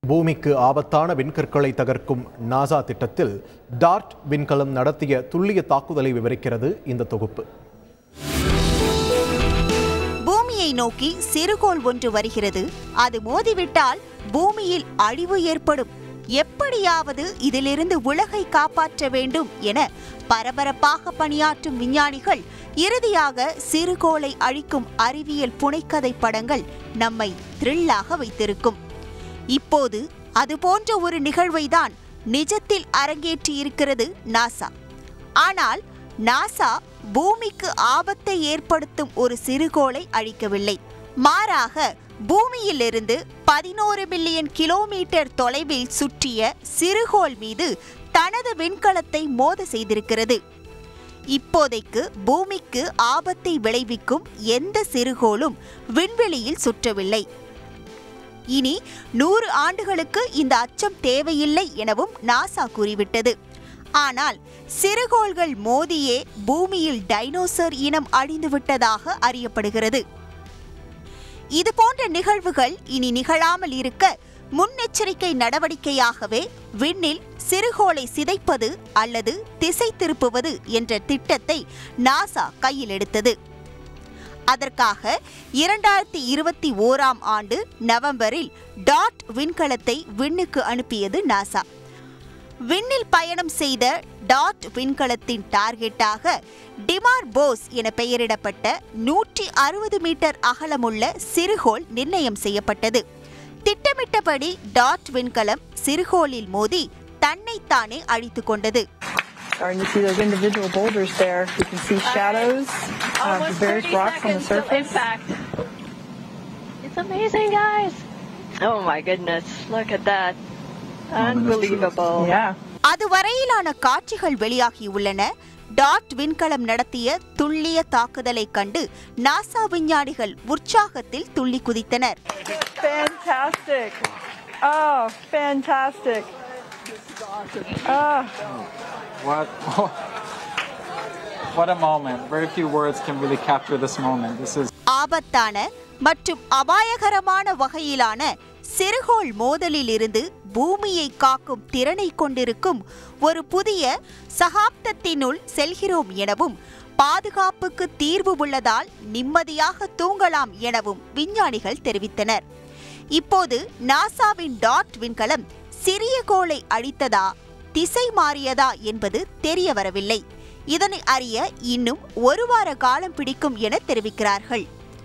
பூமிக்கு ஆபத்தான விண்கற்களை தகர்க்கும் நாசா திட்டத்தில் டார்ட் விண்கலம் நடத்திய துல்லிய தாக்குதலை விவரிக்கிறது இந்த தொகுப்பு பூமியை நோக்கி சிறுகோள் ஒன்று வருகிறது அது மோதிவிட்டால் பூமியில் அழிவு ஏற்படும் எப்படியாவது இதிலிருந்து உலகை காப்பாற்ற வேண்டும் என பரபரப்பாக பணியாற்றும் விஞ்ஞானிகள் இறுதியாக சிறுகோளை அழிக்கும் அறிவியல் புனைக்கதை படங்கள் நம்மை த்ரில்லாக வைத்திருக்கும் இப்போது அதுபோன்ற ஒரு நிகழ்வைதான் நிஜத்தில் அரங்கேற்றி இருக்கிறது நாசா ஆனால் நாசா பூமிக்கு ஆபத்தை ஏற்படுத்தும் ஒரு சிறுகோளை அழிக்கவில்லை மாறாக பூமியிலிருந்து பதினோரு பில்லியன் கிலோமீட்டர் தொலைவில் சுற்றிய சிறுகோள் மீது தனது விண்கலத்தை மோத செய்திருக்கிறது இப்போதைக்கு பூமிக்கு ஆபத்தை விளைவிக்கும் எந்த சிறுகோளும் விண்வெளியில் சுற்றவில்லை இனி நூறு ஆண்டுகளுக்கு இந்த அச்சம் தேவையில்லை எனவும் நாசா கூறிவிட்டது ஆனால் சிறுகோள்கள் மோதியே பூமியில் டைனோசர் இனம் அழிந்துவிட்டதாக அறியப்படுகிறது இதுபோன்ற நிகழ்வுகள் இனி நிகழாமல் இருக்க முன்னெச்சரிக்கை நடவடிக்கையாகவே விண்ணில் சிறுகோளை சிதைப்பது அல்லது திசை திருப்புவது என்ற திட்டத்தை நாசா கையில் எடுத்தது அதற்காக இரண்டாயிரத்தி இருபத்தி ஓராம் ஆண்டு நவம்பரில் டாட் விண்கலத்தை விண்ணுக்கு அனுப்பியது நாசா விண்ணில் பயணம் செய்த டாட் விண்கலத்தின் டார்கெட்டாக டிமார் போஸ் என பெயரிடப்பட்ட நூற்றி அறுபது மீட்டர் அகலமுள்ள சிறுகோள் நிர்ணயம் செய்யப்பட்டது திட்டமிட்டபடி டாட் விண்கலம் சிறுகோளில் மோதி தன்னைத்தானே அழித்துக் கொண்டது Starting to see those individual boulders there. You can see shadows of the various rocks on the surface. impact. It's amazing, guys. Oh my goodness, look at that. Unbelievable. Yeah. அதுவரையிலான காட்சிகள் வெளியாகியுள்ளன dot விண்கலம் நடத்திய துல்லிய தாக்குதலை கண்டு NASA விஞ்ஞானிகள் உற்சாகத்தில் துள்ளி குதித்தனர் Fantastic. Oh, fantastic. Oh, What? what a moment. Very few words can really capture this moment. This is ஆபத்தான மற்றும் அபாயகரமான வகையிலான சிறுகோள் மோதலில் இருந்து பூமியை காக்கும் திறனை கொண்டிருக்கும் ஒரு புதிய சகாப்தத்தினுள் செல்கிறோம் எனவும் பாதுகாப்புக்கு தீர்வு உள்ளதால் நிம்மதியாக தூங்கலாம் எனவும் விஞ்ஞானிகள் தெரிவித்தனர் இப்போது நாசாவின் டாட் விண்கலம் சிறிய கோளை அழித்ததா திசை மாறியதா என்பது தெரிய வரவில்லை இதனை அறிய இன்னும் ஒரு வார காலம் பிடிக்கும் என தெரிவிக்கிறார்கள்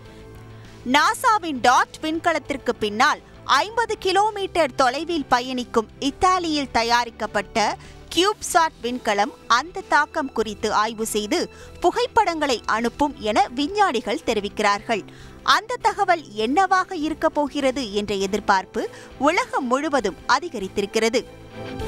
நாசாவின் டாட் விண்கலத்திற்கு பின்னால் ஐம்பது கிலோமீட்டர் தொலைவில் பயணிக்கும் இத்தாலியில் தயாரிக்கப்பட்ட கியூப்சாட் விண்கலம் அந்த தாக்கம் குறித்து ஆய்வு செய்து புகைப்படங்களை அனுப்பும் என விஞ்ஞானிகள் தெரிவிக்கிறார்கள் அந்த தகவல் என்னவாக இருக்கப் போகிறது என்ற எதிர்பார்ப்பு உலகம் முழுவதும் அதிகரித்திருக்கிறது